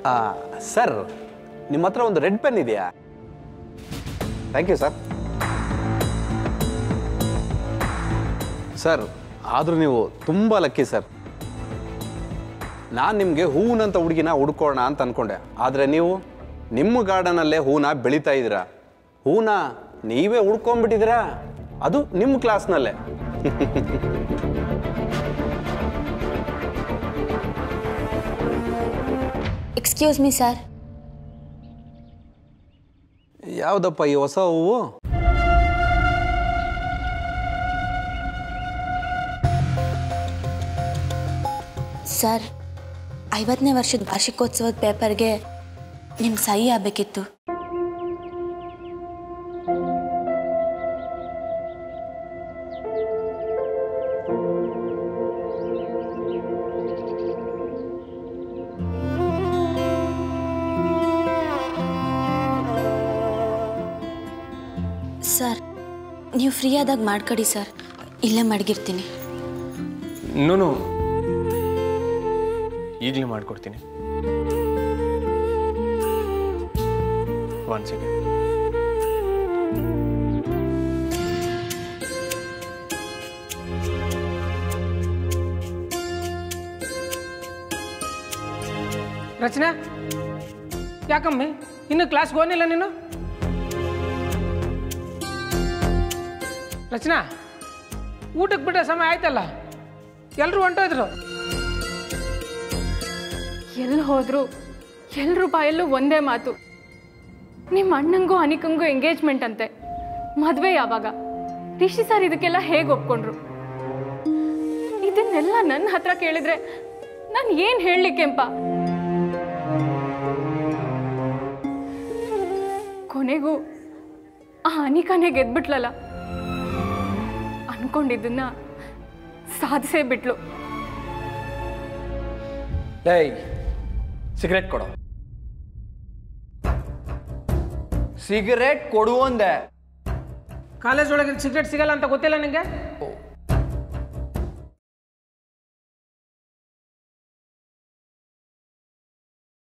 sir ನಿಮ್ಮ ಹತ್ರ ಒಂದು ರೆಡ್ ಪೆನ್ ಇದೆಯಾ ಥ್ಯಾಂಕ್ ಯು ಸರ್ ಸರ್ ಆದರೂ ನೀವು ತುಂಬ ಲಕ್ಕಿ ಸರ್ ನಾನು ನಿಮಗೆ ಹೂವಿನಂತ ಹುಡುಗಿನ ಹುಡ್ಕೋಣ ಅಂತ ಅಂದ್ಕೊಂಡೆ ಆದರೆ ನೀವು ನಿಮ್ಮ ಗಾರ್ಡನಲ್ಲೇ ಹೂನ ಬೆಳೀತಾ ಇದ್ದೀರಾ ಹೂನ ನೀವೇ ಹುಡ್ಕೊಂಡ್ಬಿಟ್ಟಿದ್ದೀರಾ ಅದು ನಿಮ್ಮ ಕ್ಲಾಸ್ನಲ್ಲೇ ಎಕ್ಸ್ಕ್ಯೂಸ್ ಮೀ ಸರ್ ಯಾವುದಪ್ಪ ಈ ಹೊಸ ಹೂವು ಸರ್ ಐವತ್ತನೇ ವರ್ಷದ ವಾರ್ಷಿಕೋತ್ಸವದ ಪೇಪರ್ಗೆ ನಿಮ್ಮ ಸಹಿ ಆಗಬೇಕಿತ್ತು ಸರ್ ನೀವು ಫ್ರೀ ಆದಾಗ ಮಾಡ್ಕೊಡಿ ಸರ್ ಇಲ್ಲೇ ಮಡಗಿರ್ತೀನಿ ನೂನು ಈಗಲೇ ಮಾಡಿಕೊಡ್ತೀನಿ ಒನ್ ಸೆಕೆಂಡ್ ರಚನಾ ಯಾಕಮ್ಮಿ ಇನ್ನು ಕ್ಲಾಸ್ಗೆ ಹೋಗಿಲ್ಲ ನೀನು ರಚನಾ ಊಟಕ್ಕೆ ಬಿಟ್ಟ ಸಮಯ ಆಯ್ತಲ್ಲ ಎಲ್ಲರೂ ಹೊಂಟೋದ್ರು ಎಲ್ಲಿ ಹೋದ್ರು ಎಲ್ರ ಬಾಯಲ್ಲೂ ಒಂದೇ ಮಾತು ನಿಮ್ಮ ಅಣ್ಣಂಗೂ ಅನಿಕಂಗೂ ಎಂಗೇಜ್ಮೆಂಟ್ ಅಂತೆ ಮದುವೆ ಯಾವಾಗ ರಿಷಿ ಸರ್ ಇದಕ್ಕೆಲ್ಲ ಹೇಗೆ ಒಪ್ಕೊಂಡ್ರು ಇದನ್ನೆಲ್ಲ ನನ್ನ ಹತ್ರ ಕೇಳಿದ್ರೆ ನಾನು ಏನು ಹೇಳಲಿಕ್ಕೆಂಪ ಕೊನೆಗೂ ಆ ಅನಿಕಾನೇ ಗೆದ್ಬಿಟ್ಲಲ್ಲ ಅನ್ಕೊಂಡಿದ್ದನ್ನ ಸಾಧಿಸೇ ಬಿಟ್ಲು ಏಯ್ ಸಿಗರೇಟ್ ಕೊಡು ಸಿಗರೇಟ್ ಕೊಡು ಅಂದೆ ಕಾಲೇಜ್ ಒಳಗೆ ಸಿಗರೇಟ್ ಸಿಗಲ್ಲ ಅಂತ ಗೊತ್ತಿಲ್ಲ ನಿಂಗೆ ಓ,